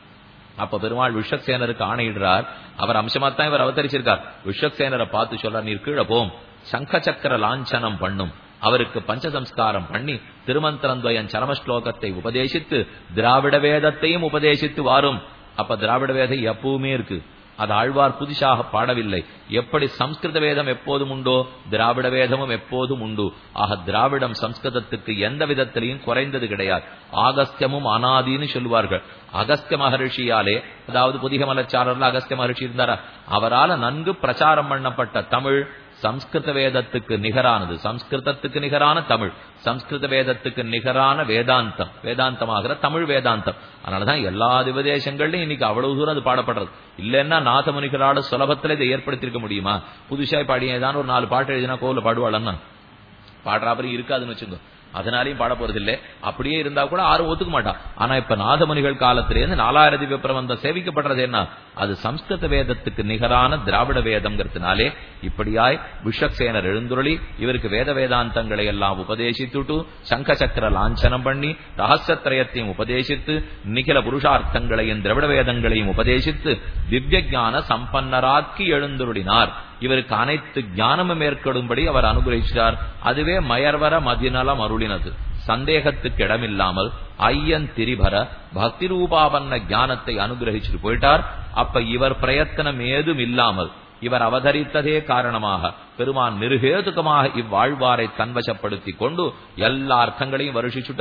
அப்ப பெருமாள் விஷக்சேனருக்கு ஆணையிடுறார் அவர் அம்சமாத்தான் இவர் அவதரிச்சிருக்கார் விஷக்சேனரை பார்த்து சொல்ற நீர் கீழே போம் சங்க சக்கர லாஞ்சனம் பண்ணும் அவருக்கு பஞ்சசம்ஸ்காரம் பண்ணி திருமந்திரந்வயன் சரம ஸ்லோகத்தை உபதேசித்து திராவிட வேதத்தையும் உபதேசித்து வாரும் அப்ப திராவிட வேதம் எப்பவுமே இருக்கு அது ஆழ்வார் புதுசாக பாடவில்லை எப்படி சம்ஸ்கிருத வேதம் எப்போதும் உண்டோ திராவிட வேதமும் எப்போதும் உண்டு ஆக திராவிடம் சம்ஸ்கிருதத்துக்கு எந்த விதத்திலையும் குறைந்தது கிடையாது ஆகஸ்தியமும் அனாதின்னு சொல்லுவார்கள் அகஸ்திய மகரிஷியாலே அதாவது புதிக மலச்சாரர்ல அகஸ்திய மகரிஷி இருந்தாரா அவரால நன்கு பிரச்சாரம் பண்ணப்பட்ட தமிழ் சம்ஸ்கிருத வேதத்துக்கு நிகரானது சம்ஸ்கிருதத்துக்கு நிகரான தமிழ் சம்ஸ்கிருத வேதத்துக்கு நிகரான வேதாந்தம் வேதாந்தமாகிற தமிழ் வேதாந்தம் அதனாலதான் எல்லா உபதேசங்கள்லயும் இன்னைக்கு அவ்வளவு தூரம் அது பாடப்படுறது இல்லைன்னா நாதமுனிகளால சுலபத்துல இதை ஏற்படுத்திருக்க முடியுமா புதுசாய் பாடியதான் ஒரு நாலு பாட்டு எழுதினா கோவில பாடுவாளன்னா பாடுறாப்படி இருக்காதுன்னு வச்சுங்க அதனாலையும் பாட போறதில்லை அப்படியே இருந்தா கூட யாரும் ஒத்துக்க மாட்டான் ஆனா இப்ப நாதமுனிகள் காலத்திலேருந்து நாலாயிரத்தி விப்ரவந்தம் சேவிக்கப்படுறது என்ன அது சம்ஸ்கிருத வேதத்துக்கு நிகரான திராவிட வேதம்ங்கிறதுனாலே இப்படியாய் விஷக்சேனர் எழுந்துருளி இவருக்கு வேத வேதாந்தங்களை எல்லாம் உபதேசித்துட்டு சங்க சக்கர லாஞ்சனம் பண்ணி ரகசியத்திரயத்தையும் உபதேசித்து நிகில புருஷார்த்தங்களையும் திராவிட வேதங்களையும் உபதேசித்து திவ்ய ஞான சம்பன்னராக்கி எழுந்துருளினார் இவருக்கு அனைத்து ஞானமும் ஏற்கடும்படி அவர் அனுகிரகிச்சார் அதுவே மயர்வர மதிநலம் அருளினது சந்தேகத்துக்கு இடமில்லாமல் ஐயன் திரிபர பக்தி ரூபாவன்ன ஞானத்தை அனுகிரகிச்சுட்டு போயிட்டார் அப்ப இவர் பிரயத்தனம் ஏதும் இல்லாமல் இவர் அவதரித்ததே காரணமாக பெருமான் நிருகேதுகமாக இவ்வாழ்வாரை தன்வசப்படுத்தி கொண்டு எல்லா அர்த்தங்களையும் வருஷிச்சுட்டார்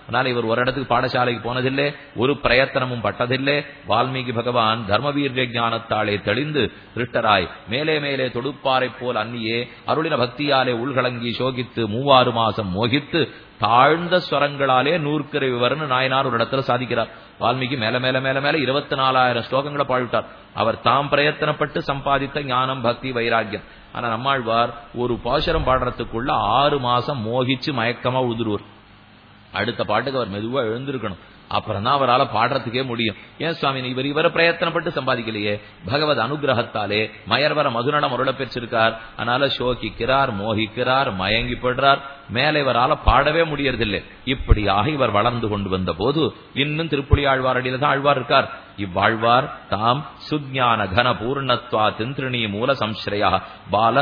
அதனால இவர் ஒரு இடத்துக்கு பாடசாலைக்கு போனதில்லை ஒரு பிரயத்தனமும் பட்டதில்லை வால்மீகி பகவான் தர்மவீரிய ஞானத்தாலே தெளிந்து ரிட்டராய் மேலே மேலே தொடுப்பாரை போல் அந்நியே அருளின பக்தியாலே உள்கலங்கி சோகித்து மூவாறு மாசம் மோகித்து தாழ்ந்த ஸ்வரங்களாலே நூற்கரை விவரன்னு நாயனார் ஒரு இடத்துல சாதிக்கிறார் வால்மீகி மேல மேல மேல மேல இருபத்தி நாலாயிரம் ஸ்லோகங்களை பாடிவிட்டார் அவர் தாம் பிரயத்தனப்பட்டு சம்பாதித்த ஞானம் பக்தி வைராக்கியம் ஆனா நம்மாழ்வார் ஒரு பாசுரம் பாடுறதுக்குள்ள ஆறு மாசம் மோகிச்சு மயக்கமா உதிருவர் அடுத்த பாட்டுக்கு அவர் மெதுவா எழுந்திருக்கணும் அப்புறம் தான் அவரால் பாடுறதுக்கே முடியும் ஏன் சுவாமி இவர் இவரை பிரயத்தனப்பட்டு சம்பாதிக்கலையே பகவத் அனுகிரகத்தாலே மயர்வர மதுநடம் அருள பெற்றிருக்கார் அதனால சோகிக்கிறார் மோகிக்கிறார் மயங்கி படுறார் மேலே இவரால பாடவே முடியறதில்லை இப்படியாக இவர் வளர்ந்து கொண்டு வந்த போது இன்னும் திருப்புலி ஆழ்வாரடியில தான் ஆழ்வார் இருக்கார் இவ்வாழ்வார் தாம் சுஜான கன பூர்ணத்வா திந்திரணி மூல சம்ஸ்ரயா பால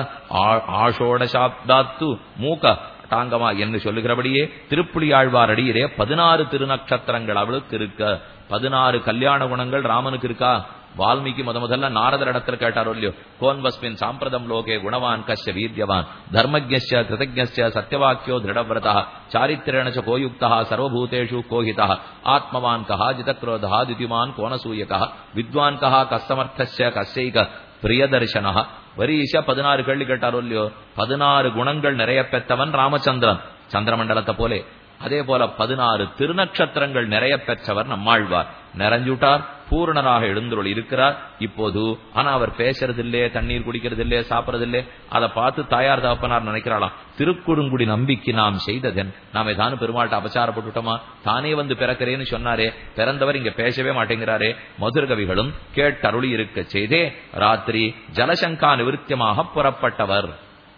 ஆஷோடசாப்தாத்து மூக்க டாங்கமா என்று சொல்லுகிறபடியே திருப்புலி ஆழ்வார் அடியிலே பதினாறு திருநக்ஷத்திரங்கள் அவளுக்கு இருக்க பதினாறு கல்யாண குணங்கள் ராமனுக்கு இருக்கா வால்மீகி முத முதல்ல நாரதர் இடத்துல கேட்டாரோ இல்லையோ கோன்வஸ்மின் சாம்பிரதம் லோகே குணவான் கஷ்ய வீரியவான் தர்மஜ்ய கிருதஜ்ய சத்யவாக்கியோ திருடவிரதா சாரித்திரேண ச கோயுக்தா சர்வபூதேஷு கோஹிதா ஆத்மவான் கஹா ஜிதக்ரோதா திதிமான் கோணசூயகா வித்வான் கஹா கஸ்தமர்த்தஸ்ய கஸ்யைக பிரியதர்சனா வரிச பதினாறு கேள்வி கேட்டாரோ இல்லையோ பதினாறு குணங்கள் நிறைய பெற்றவன் ராமச்சந்திரன் சந்திரமண்டலத்தை போலே அதே போல பதினாறு திருநக்ஷத்திரங்கள் நிறைய பெற்றவர் நம்மாழ்வார் நிறைஞ்சுட்டார் பூரணராக எழுந்துள்ள இருக்கிறார் இப்போது ஆனா அவர் பேசுறதில்லே தண்ணீர் குடிக்கிறதில்லே சாப்பிடறதில்லே அதை பார்த்து தாயார் தகப்பனார் நினைக்கிறாளாம் திருக்குறுங்குடி நம்பிக்கை நாம் செய்ததன் நாம் ஏதானு பெருமாள்கிட்ட அபச்சாரப்பட்டுட்டோமா தானே வந்து பிறக்கிறேன்னு சொன்னாரே பிறந்தவர் இங்க பேசவே மாட்டேங்கிறாரே மதுரகவிகளும் கேட்டருளி இருக்க செய்தே ராத்திரி ஜலசங்கா நிவிருத்தியமாக புறப்பட்டவர்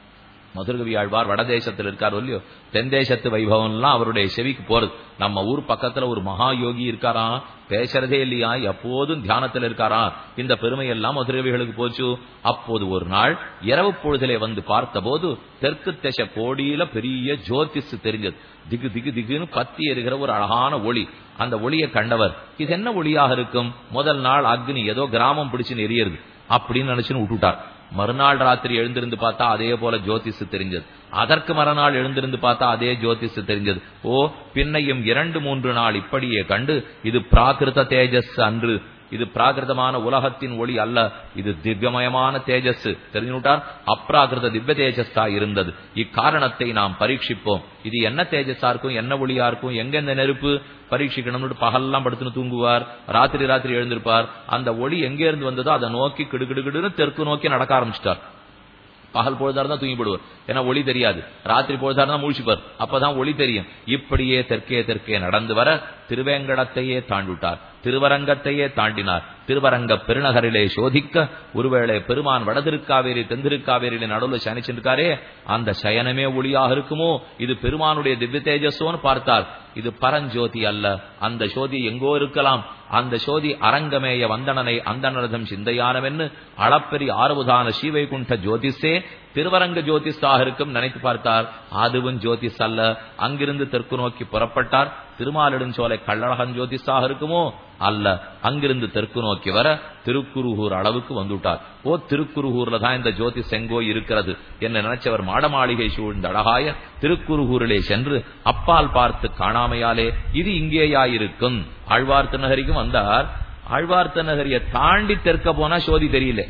மதுரகவி ஆழ்வார் வடதேசத்தில் இருக்கார் இல்லையோ தென்தேசத்து வைபவம்லாம் அவருடைய செவிக்கு போறது நம்ம ஊர் பக்கத்துல ஒரு மகா யோகி இருக்காராம் பேசுறதே இல்லையா எப்போதும் தியானத்தில் இருக்காரா இந்த பெருமை எல்லாம் மதுரவிகளுக்கு போச்சு அப்போது ஒரு நாள் இரவு பொழுதிலே வந்து பார்த்தபோது தெற்கு திசை கோடியில பெரிய ஜோதிஷ் தெரிஞ்சது திகு திகு திகுன்னு பத்தி எறுகிற ஒரு அழகான ஒளி அந்த ஒளியை கண்டவர் இது என்ன ஒளியாக இருக்கும் முதல் நாள் அக்னி ஏதோ கிராமம் பிடிச்சுன்னு எரியறது அப்படின்னு நினைச்சுன்னு விட்டுட்டார் மறுநாள் ராத்திரி எழுந்திருந்து பார்த்தா அதே போல ஜோதிஷு தெரிஞ்சது அதற்கு மறுநாள் எழுந்திருந்து பார்த்தா அதே ஜோதிஷு தெரிஞ்சது ஓ பின்னையும் இரண்டு மூன்று நாள் இப்படியே கண்டு இது பிராகிருத தேஜஸ் அன்று இது பிராகிருதமான உலகத்தின் ஒளி அல்ல இது திவ்யமயமான தேஜஸ் தெரிஞ்சுட்டார் அப்ராகிருத திவ்ய தேஜஸா இருந்தது இக்காரணத்தை நாம் பரீட்சிப்போம் இது என்ன தேஜஸா இருக்கும் என்ன ஒளியா இருக்கும் எங்க இந்த நெருப்பு பரீட்சிக்கணும்னு பகல்லாம் படுத்துன்னு தூங்குவார் ராத்திரி ராத்திரி எழுந்திருப்பார் அந்த ஒளி எங்க இருந்து வந்ததோ அதை நோக்கி கிடுகிடுகிடுன்னு தெற்கு நோக்கி நடக்க ஆரம்பிச்சிட்டார் பகல் பொழுதா இருந்தா தூங்கிப்படுவார் ஏன்னா ஒளி தெரியாது ராத்திரி பொழுதா இருந்தா முழிச்சுப்பார் அப்பதான் ஒளி தெரியும் இப்படியே தெற்கே தெற்கே நடந்து வர திருவேங்கடத்தையே தாண்டிவிட்டார் திருவரங்கத்தையே தாண்டினார் திருவரங்க பெருநகரிலே சோதிக்க ஒருவேளை பெருமான் வடதிருக்காவேரி தென்திருக்காவேரியில நடுவில் சயனிச்சிருக்காரே அந்த சயனமே ஒளியாக இருக்குமோ இது பெருமானுடைய திவ்ய தேஜஸோன்னு பார்த்தார் இது பரஞ்சோதி அல்ல அந்த சோதி எங்கோ இருக்கலாம் அந்த சோதி அரங்கமேய வந்தனனை அந்தனரதம் சிந்தையானவென்னு அளப்பெரிய ஆறுவதான ஸ்ரீவைகுண்ட ஜோதிஷே திருவரங்க ஜோதிஷாக இருக்கும் நினைத்து பார்த்தார் அதுவும் ஜோதிஷ் அல்ல அங்கிருந்து தெற்கு நோக்கி புறப்பட்டார் திருமாலிடுஞ்சோலை கள்ளழகன் ஜோதிஷாக இருக்குமோ அல்ல அங்கிருந்து தெற்கு நோக்கி வர திருக்குருகூர் அளவுக்கு வந்துட்டார் ஓ திருக்குருகூர்ல தான் இந்த ஜோதி செங்கோ இருக்கிறது என்ன நினைச்சவர் மாடமாளிகை சூழ்ந்த அழகாய திருக்குருகூரிலே சென்று அப்பால் பார்த்து காணாமையாலே இது இங்கேயாயிருக்கும் ஆழ்வார் திருநகரிக்கும் வந்தார் ஆழ்வார் திருநகரியை தாண்டி தெற்க போனா சோதி தெரியல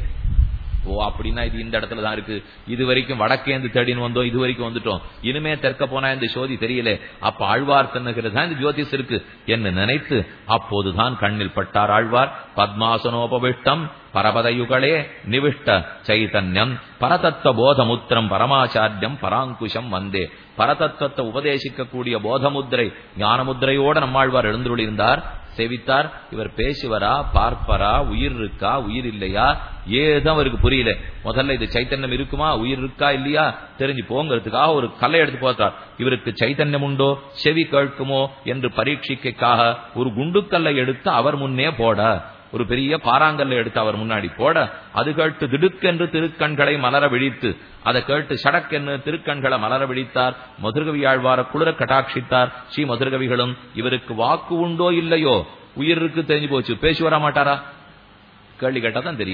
ஓ அப்படின்னா இது இந்த இடத்துல தான் இருக்கு இது வரைக்கும் வடக்கேந்து தேடின்னு வந்தோம் இது வரைக்கும் வந்துட்டோம் இனிமே தெற்க போனா இந்த ஜோதி தெரியல அப்ப ஆழ்வார் தன்னுகிறது தான் இந்த ஜோதிஷ் இருக்கு என்று நினைத்து அப்போதுதான் கண்ணில் பட்டார் ஆழ்வார் பத்மாசனோபவிஷ்டம் பரபதயுகளே நிவிஷ்ட சைதன்யம் பரதத்துவ போதமுத்திரம் பரமாச்சாரியம் பராங்குஷம் வந்தே பரதத்துவத்தை உபதேசிக்கக்கூடிய போதமுத்திரை ஞானமுத்திரையோட நம்மாழ்வார் எழுந்துள்ளிருந்தார் சேவித்தார் இவர் பேசுவரா பார்ப்பரா உயிர் இருக்கா உயிர் இல்லையா ஏதும் அவருக்கு புரியல முதல்ல இது சைத்தன்யம் இருக்குமா உயிர் இருக்கா இல்லையா தெரிஞ்சு போங்கிறதுக்காக ஒரு கல்லை எடுத்து போத்தார் இவருக்கு சைத்தன்யம் உண்டோ செவி கேட்குமோ என்று பரீட்சிக்கைக்காக ஒரு குண்டுக்கல்லை எடுத்து அவர் முன்னே போட ஒரு பெரிய பாறாங்கல்ல எடுத்து அவர் முன்னாடி போட அது கேட்டு திடுக்கென்று திருக்கண்களை மலர விழித்து அதை கேட்டு சடக்கென்று திருக்கண்களை மலர விழித்தார் மதுரகவி ஆழ்வார குளிர கட்டாட்சித்தார் ஸ்ரீ மதுரகவிகளும் இவருக்கு வாக்கு உண்டோ இல்லையோ உயிருக்கு தெரிஞ்சு போச்சு பேசி வர மாட்டாரா கேள்வி கேட்டா தான் தெரியும்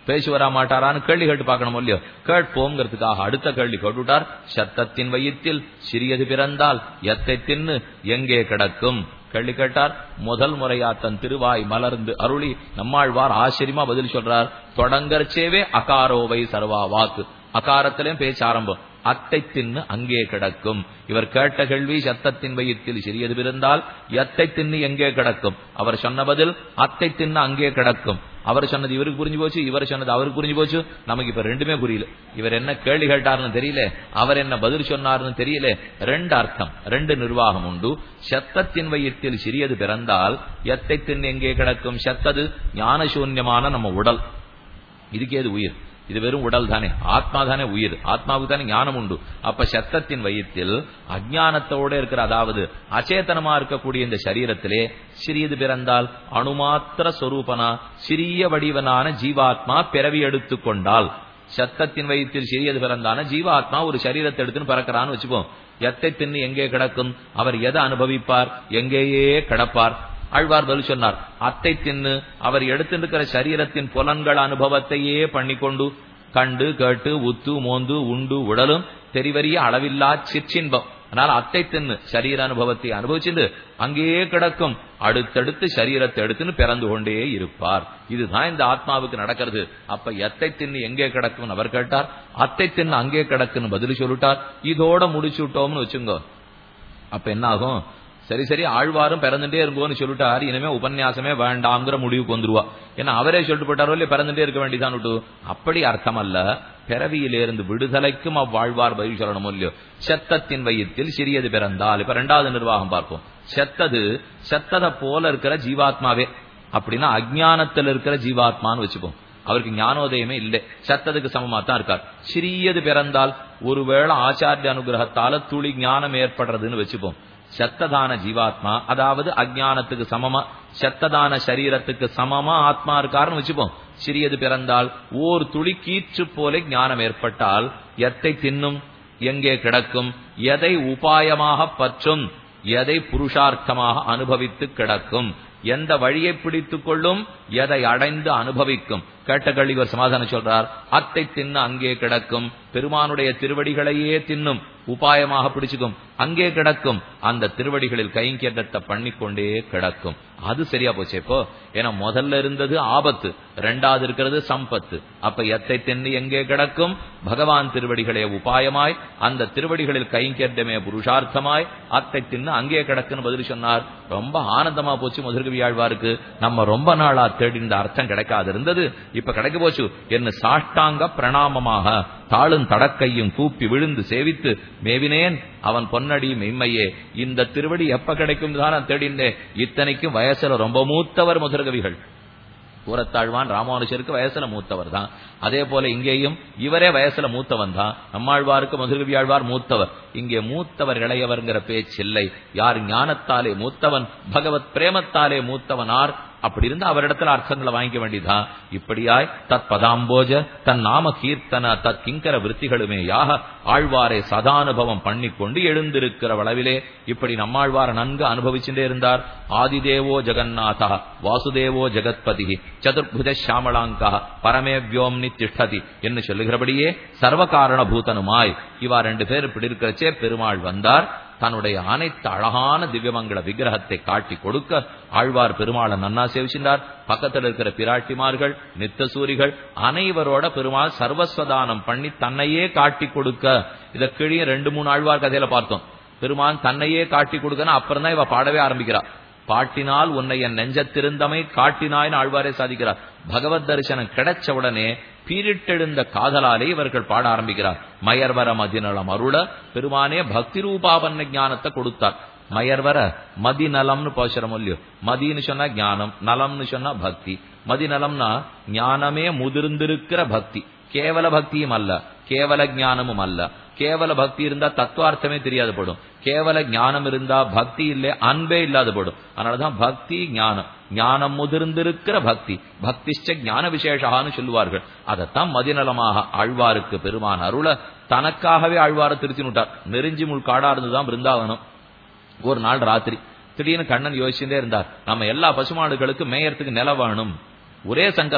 பேசுவரா மாட்டாரான்னு கேள்வி கேட்டு பார்க்கணும் இல்லையோ கேட்போங்கிறதுக்காக அடுத்த கேள்வி கேட்டுட்டார் சத்தத்தின் வயிற்றில் சிறியது பிறந்தால் எத்தை தின்னு எங்கே கிடக்கும் கேள்வி கேட்டார் முதல் முறையா தன் திருவாய் மலர்ந்து அருளி நம்மாழ்வார் ஆச்சரியமா பதில் சொல்றார் தொடங்கறச்சேவே அகாரோவை சர்வா வாக்கு அகாரத்திலையும் பேச்ச ஆரம்பம் அத்தை தின்னு அங்கே கிடக்கும் இவர் கேட்ட கேள்வி சத்தத்தின் வயிற்றில் சிறியது இருந்தால் எத்தை தின்னு எங்கே கிடக்கும் அவர் சொன்ன பதில் அத்தை தின்னு அங்கே கிடக்கும் அவர் சொன்னது இவருக்கு புரிஞ்சு போச்சு இவர் சொன்னது அவருக்கு புரிஞ்சு போச்சு நமக்கு இப்ப ரெண்டுமே புரியல இவர் என்ன கேள்வி கேட்டார்னு தெரியல அவர் என்ன பதில் சொன்னார்னு தெரியல ரெண்டு அர்த்தம் ரெண்டு நிர்வாகம் உண்டு சத்தத்தின் வயிற்றில் சிறியது பிறந்தால் எத்தை தின்னு எங்கே கிடக்கும் சத்தது ஞானசூன்யமான நம்ம உடல் இதுக்கு ஏது உயிர் இது வெறும் உடல் தானே ஆத்மா தானே உயிர் ஆத்மாவுக்கு தானே ஞானம் உண்டு அப்ப சத்தத்தின் வயிற்றில் அஜானத்தோட இருக்கிற அதாவது அச்சேதனமா இருக்கக்கூடிய இந்த சரீரத்திலே சிறியது பிறந்தால் அணுமாத்திர சொரூபனா சிறிய வடிவனான ஜீவாத்மா பிறவி எடுத்துக் கொண்டால் சத்தத்தின் வயிற்றில் சிறியது பிறந்தான ஜீவாத்மா ஒரு சரீரத்தை எடுத்துன்னு பிறக்கிறான்னு வச்சுப்போம் எத்தை தின்னு எங்கே கிடக்கும் அவர் எதை அனுபவிப்பார் எங்கேயே கிடப்பார் ஆழ்வார் பதில் சொன்னார் அத்தை தின்னு அவர் எடுத்திருக்கிற சரீரத்தின் புலன்கள் அனுபவத்தையே பண்ணிக்கொண்டு கண்டு கேட்டு உத்து மோந்து உண்டு உடலும் தெரிவறிய அளவில்லா சிற்றின்பம் அதனால அத்தை தின்னு சரீர அனுபவத்தை அனுபவிச்சுட்டு அங்கேயே கிடக்கும் அடுத்தடுத்து சரீரத்தை எடுத்துன்னு பிறந்து கொண்டே இருப்பார் இதுதான் இந்த ஆத்மாவுக்கு நடக்கிறது அப்ப எத்தை தின்னு எங்கே கிடக்கும் அவர் கேட்டார் அத்தை தின்னு அங்கே கிடக்குன்னு பதில் சொல்லிட்டார் இதோட முடிச்சு விட்டோம்னு வச்சுங்க அப்ப என்ன ஆகும் சரி சரி ஆழ்வாரும் பிறந்துட்டே இருக்கோன்னு சொல்லிட்டாரு இனிமே உபன்யாசமே வேண்டாம்ங்கிற முடிவுக்கு வந்துருவா ஏன்னா அவரே சொல்லிட்டு போட்டாரோ இல்லையா பிறந்துட்டே இருக்க வேண்டியதான் விட்டு அப்படி அர்த்தம் அல்ல பிறவியிலிருந்து விடுதலைக்கும் அவ்வாழ்வார் பதில் சொல்லணும் இல்லையோ செத்தத்தின் வயிற்றில் சிறியது பிறந்தால் இப்ப ரெண்டாவது நிர்வாகம் பார்ப்போம் செத்தது செத்ததை போல இருக்கிற ஜீவாத்மாவே அப்படின்னா அஜானத்தில் இருக்கிற ஜீவாத்மான்னு வச்சுப்போம் அவருக்கு ஞானோதயமே இல்லை சத்ததுக்கு சமமா தான் இருக்கார் சிறியது பிறந்தால் ஒருவேளை ஆச்சாரிய அனுகிரகத்தால துளி ஞானம் ஏற்படுறதுன்னு வச்சுப்போம் செத்ததான ஜீவாத்மா அதாவது அஜானத்துக்கு சமமா செத்ததான சரீரத்துக்கு சமமா ஆத்மா இருக்காருன்னு வச்சுப்போம் சிறியது பிறந்தால் ஓர் துளி கீற்று போல ஞானம் ஏற்பட்டால் எத்தை தின்னும் எங்கே கிடக்கும் எதை உபாயமாக பற்றும் எதை புருஷார்த்தமாக அனுபவித்து கிடக்கும் எந்த வழியை பிடித்துக் கொள்ளும் எதை அடைந்து அனுபவிக்கும் கேட்ட கழிவர் சமாதானம் சொல்றார் அத்தை தின்னு அங்கே கிடக்கும் பெருமானுடைய திருவடிகளையே தின்னும் உபாயமாக பிடிச்சுக்கும் அங்கே கிடக்கும் அந்த திருவடிகளில் கைங்கேற்றத்தை பண்ணிக்கொண்டே கிடக்கும் அது சரியா போச்சு இப்போ ஏன்னா முதல்ல இருந்தது ஆபத்து ரெண்டாவது இருக்கிறது சம்பத்து அப்ப எத்தை தென்னு எங்கே கிடக்கும் பகவான் திருவடிகளே உபாயமாய் அந்த திருவடிகளில் கைங்கேற்றமே புருஷார்த்தமாய் அத்தை தின்னு அங்கே கிடக்குன்னு பதில் சொன்னார் ரொம்ப ஆனந்தமா போச்சு முதற்கவி ஆழ்வாருக்கு நம்ம ரொம்ப நாளா தேடி இந்த அர்த்தம் கிடைக்காது இருந்தது இப்ப கிடைக்க போச்சு என்ன சாஷ்டாங்க பிரணாமமாக தாளும் தடக்கையும் கூப்பி விழுந்து சேவித்து மேவினேன் அவன் பொன்னடி மெய்மையே இந்த திருவடி எப்ப கிடைக்கும் தான் நான் தேடினேன் இத்தனைக்கும் வயசுல ரொம்ப மூத்தவர் முதற்கவிகள் கூறத்தாழ்வான் ராமானுஜருக்கு வயசுல மூத்தவர் தான் அதே போல இங்கேயும் இவரே வயசுல மூத்தவன் தான் நம்மாழ்வாருக்கு மதுரகவி ஆழ்வார் மூத்தவர் இங்கே மூத்தவர் இளையவர்ங்கிற பேச்சில்லை யார் ஞானத்தாலே மூத்தவன் பகவத் பிரேமத்தாலே மூத்தவனார் அப்படி இருந்தா அவரிடத்துல அர்த்தங்களை வாங்கிக்க வேண்டியதான் இப்படியாய் தத் பதாம்போஜ தன் நாம கீர்த்தன தத் கிங்கர விற்த்திகளுமே யாக ஆழ்வாரை சதானுபவம் பண்ணிக்கொண்டு எழுந்திருக்கிற அளவிலே இப்படி நம்மாழ்வார நன்கு அனுபவிச்சுட்டே இருந்தார் ஆதிதேவோ ஜெகநாதா வாசுதேவோ ஜெகத்பதி சதுர்புஜ சாமளாங்கா பரமே வியோம்னி திஷ்டதி என்று சொல்லுகிறபடியே சர்வகாரண பூதனுமாய் இவா ரெண்டு பேர் இப்படி இருக்கிறச்சே பெருமாள் வந்தார் தன்னுடைய அனைத்து அழகான திவ்யமங்கள விக்கிரகத்தை காட்டி கொடுக்க ஆழ்வார் பெருமாளை நன்னா சேவிச்சின்றார் பக்கத்தில் இருக்கிற பிராட்டிமார்கள் நித்தசூரிகள் அனைவரோட பெருமாள் சர்வஸ்வதானம் பண்ணி தன்னையே காட்டி கொடுக்க இத கீழே ரெண்டு மூணு ஆழ்வார் கதையில பார்த்தோம் பெருமான் தன்னையே காட்டி கொடுக்கணும் அப்புறம் தான் இவ பாடவே ஆரம்பிக்கிறா பாட்டினால் உன்னை என் நெஞ்சத்திருந்தமை காட்டினாய்னு ஆழ்வாரே சாதிக்கிறார் பகவத் தரிசனம் கிடைச்ச உடனே பீரிட்டெழுந்த காதலாலே இவர்கள் பாட ஆரம்பிக்கிறார் மயர்வர மதிநலம் அருள பெருமானே பக்தி ரூபாபன்ன ஞானத்தை கொடுத்தார் மயர்வர மதி நலம்னு போச்சுறோம் இல்லையோ மதின்னு சொன்னா ஞானம் நலம்னு சொன்னா பக்தி மதி நலம்னா ஞானமே முதிர்ந்திருக்கிற பக்தி கேவல பக்தியும் அல்ல கேவல ஞானமும் அல்ல கேவல பக்தி இருந்தா தத்துவார்த்தமே தெரியாது போடும் கேவல ஞானம் இருந்தா பக்தி இல்லை அன்பே இல்லாத போடும் அதனாலதான் பக்தி ஞானம் ஞானம் முதிர்ந்திருக்கிற பக்தி பக்திஷ்ட ஞான விசேஷான்னு சொல்லுவார்கள் அதைத்தான் மதிநலமாக ஆழ்வாருக்கு பெருமான் அருள தனக்காகவே ஆழ்வார திருத்தி விட்டார் நெருஞ்சி முள் காடா இருந்துதான் பிருந்தாவனம் ஒரு நாள் ராத்திரி திடீர்னு கண்ணன் யோசிச்சுட்டே இருந்தார் நம்ம எல்லா பசுமாடுகளுக்கும் மேயறதுக்கு நில வேணும் ஒரே சங்கல்பம்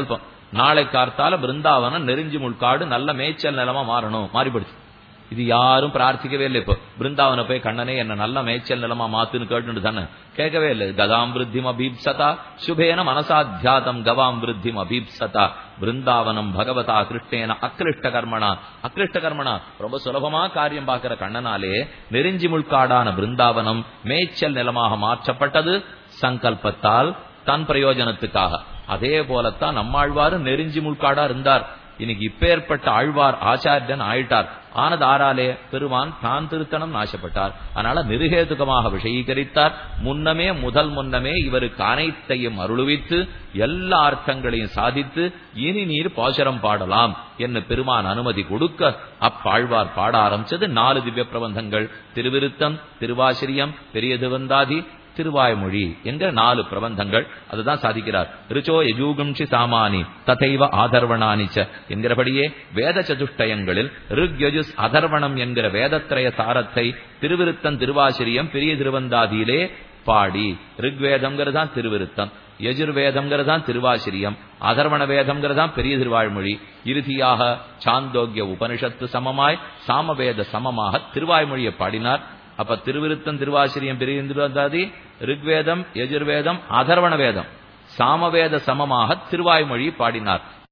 நாளை கார்த்தால பிருந்தாவனம் நெருஞ்சி முள்காடு நல்ல மேய்ச்சல் நிலமா மாறணும் மாறிப்படுச்சு இது யாரும் பிரார்த்திக்கவே இல்லை இப்போ பிருந்தாவன போய் கண்ணனே என்ன நல்ல மேய்ச்சல் நிலமா மாத்துன்னு கேட்டு தானே கேட்கவே இல்லை கதாம் விருத்திம் அபீப்சதா சுபேன மனசாத்தியாதம் கவாம் விருத்திம் அபீப்சதா பிருந்தாவனம் பகவதா கிருஷ்ணேன அக்கிருஷ்ட கர்மனா அக்கிருஷ்ட கர்மனா ரொம்ப சுலபமா காரியம் பார்க்கிற கண்ணனாலே நெருஞ்சி முள்காடான பிருந்தாவனம் மேய்ச்சல் நிலமாக மாற்றப்பட்டது சங்கல்பத்தால் தன் பிரயோஜனத்துக்காக அதே போலத்தான் நம்மாழ்வாரு நெருஞ்சி முள்காடா இருந்தார் இன்னைக்கு இப்பேற்பட்ட ஆழ்வார் ஆச்சாரியன் ஆயிட்டார் ஆனது ஆறாலே பெருமான் தான் திருத்தனம் நாசப்பட்டார் அதனால நிருகேதுகமாக விஷயீகரித்தார் முன்னமே முதல் முன்னமே இவருக்கு அனைத்தையும் அருளுவித்து எல்லா அர்த்தங்களையும் சாதித்து இனி நீர் பாசுரம் பாடலாம் என்று பெருமான் அனுமதி கொடுக்க அப்பாழ்வார் பாட ஆரம்பிச்சது நாலு திவ்ய பிரபந்தங்கள் திருவிருத்தம் திருவாசிரியம் பெரிய திருவந்தாதி திருவாய்மொழி என்கிற நாலு பிரபந்தங்கள் அதுதான் சாதிக்கிறார் ரிச்சோ யஜூகும்ஷி சாமானி ததைவ ஆதர்வணானிச்ச என்கிறபடியே வேத சதுஷ்டயங்களில் ரிக் யஜுஸ் அதர்வணம் என்கிற வேதத்திரய சாரத்தை திருவிருத்தம் திருவாசிரியம் பெரிய திருவந்தாதியிலே பாடி ரிக்வேதம்ங்கிறதான் திருவிருத்தம் யஜுர்வேதம்ங்கிறதான் திருவாசிரியம் அதர்வண வேதம்ங்கிறதான் பெரிய திருவாய்மொழி இறுதியாக சாந்தோக்கிய உபனிஷத்து சமமாய் சாமவேத சமமாக திருவாய்மொழியை பாடினார் அப்ப திருவிருத்தம் திருவாசிரியம் பெரிய திருவந்தாதி ரிக்வேதம் யஜுர்வேதம் அதர்வண வேதம் சாமவேத சமமாக திருவாய்மொழி பாடினார்